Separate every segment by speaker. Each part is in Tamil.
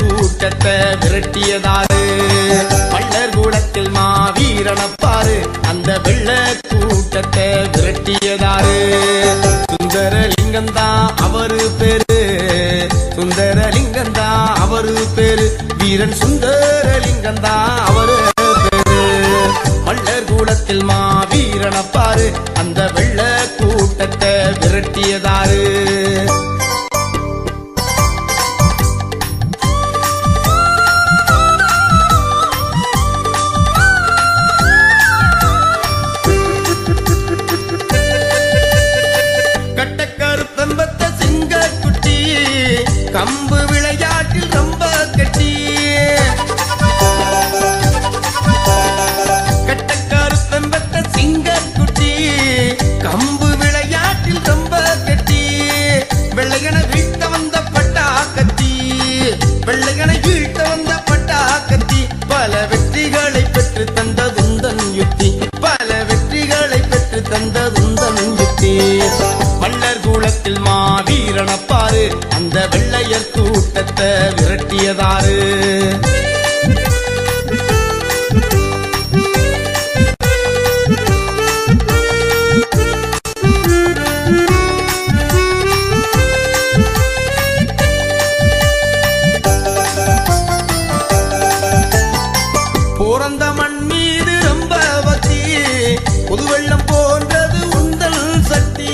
Speaker 1: கூட்டத்தை விரட்டியதாரு பள்ளர் கூடத்தில் மாவீரனப்பாரு அந்த வெள்ள கூட்டத்தை விரட்டியதாரு சுந்தரலிங்கம் தான் அவரு பேரு சுந்தரலிங்கம் தான் அவரு பேரு வீரன் சுந்தரலிங்கம் தான் அவரு பேரு மல்லர் கூடத்தில் மாவீரனப்பாரு அந்த வெள்ள கூட்டத்தை விரட்டியதாரு கட்டக்கருப்பெம்பத்த சிங்க குட்டி கம்பு விளையாட்டில் ரொம்ப கட்டி கட்டக்கருப்பெம்பத்த சிங்க குட்டி கம்பு விளையாட்டில் ரொம்ப கட்டி வெள்ளையன வீழ்த்த வந்த பட்டா கத்தி வெள்ளையன வீழ்த்த வந்த பட்டா கத்தி பல வெற்றிகளை பெற்று தந்த துந்தன் யுத்தி பல வெற்றிகளை பெற்று தந்த துந்தன் யுத்தி மல்லர் கூலத்தில் மாவீரனப்பாரு அந்த வெள்ளையர் கூட்டத்தை விரட்டியதாரு பிறந்த மண் மீது ரொம்ப பக்தி புது வெள்ளம் போன்றது உந்தல் சக்தி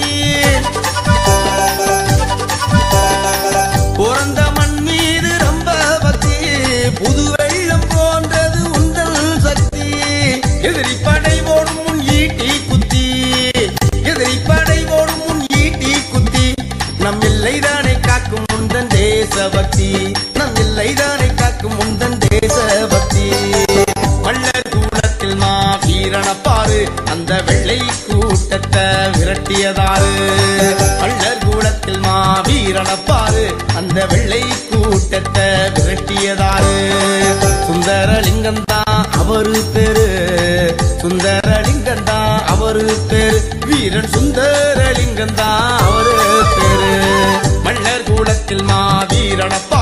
Speaker 1: பிறந்த மண் மீது ரொம்ப பக்தி புது வெள்ளம் போன்றது உந்தல் சக்தி எதிரி படை ஓடும் முன் ஈட்டி குத்தி எதிரி படை ஓடும் முன் ஈட்டி குத்தி நம் எல்லைதானே காக்கும் முந்தன் தேசபக்தி நம் எல்லைதானே காக்கும் முந்தன் தேசபக்தி வள்ளர் கூடத்தில் மாவீரனப்பாரு அந்த வெள்ளை கூட்டத்தை விரட்டியதாரு வள்ளர் கூடத்தில் மாவீரனப்பாரு அந்த வெள்ளை கூட்டத்தை விரட்டியதாரு சுந்தரலிங்கம் தான் அவரு பேரு சுந்தரலிங்கம் தான் அவரு பேரு வீரன் சுந்தரலிங்கம் தான் அவரு பேரு மல்லர் கூடத்தில் மாவீரனப்பா